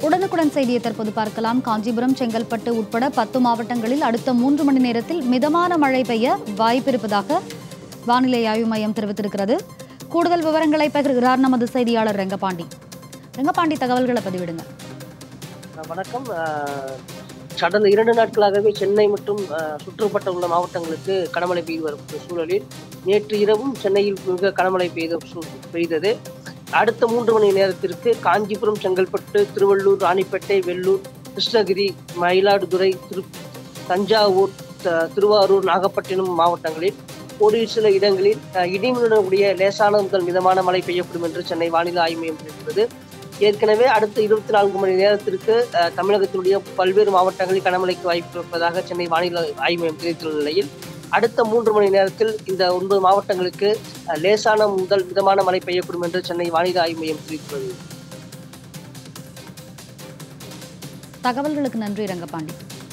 உடனுக்குடன் செய்தியை தற்போது பார்க்கலாம் காஞ்சிபுரம் செங்கல்பட்டு உட்பட பத்து மாவட்டங்களில் அடுத்த மூன்று மணி நேரத்தில் மிதமான மழை பெய்ய வாய்ப்பிருப்பதாக வானிலை ஆய்வு மையம் தெரிவித்திருக்கிறது கூடுதல் விவரங்களை பகிர்கிறார் நமது செய்தியாளர் ரெங்கபாண்டி ரெங்கபாண்டி தகவல்களை பதிவிடுங்க அஹ் வணக்கம் அஹ் கடந்த இரண்டு நாட்களாகவே சென்னை மற்றும் அஹ், சுற்றுப்பட்ட உள்ள மாவட்டங்களுக்கு கனமழை பெய்து வரும் சூழலில் நேற்று இரவும் சென்னையில் மிக கனமழை பெய்த சூ- பெய்தது அடுத்த மூன்று மணி நேரத்திற்கு காஞ்சிபுரம் செங்கல்பட்டு திருவள்ளூர் ராணிப்பேட்டை வெள்ளூர் கிருஷ்ணகிரி மயிலாடுதுறை திரு தஞ்சாவூர் த- திருவாரூர் நாகப்பட்டினம் மாவட்டங்களில் ஒரு சில இடங்களில் அஹ், இடியுடன் கூடிய லேசான முதல் மிதமான மழை பெய்யப்படும் என்று சென்னை வானிலை ஆய்வு மையம் தெரிவித்தது ஏற்கனவே அடுத்த இருபத்தி நான்கு மணி நேரத்திற்கு அஹ், தமிழகத்தினுடைய பல்வேறு மாவட்டங்களில் கனமழைக்கு வாய்ப்பு இருப்பதாக சென்னை வானிலை ஆய்வு மையம் தெரிவித்துள்ள நிலையில் அடுத்த மூன்று மணி நேரத்தில் இந்த ஒன்பது மாவட்டங்களுக்கு அஹ், லேசான முதல் மிதமான மழை பெய்யக்கூடும் என்று சென்னை வானிலை ஆய்வு மையம் தெரிவித்துள்ளது தகவல்களுக்கு நன்றி ரெங்கபாண்டி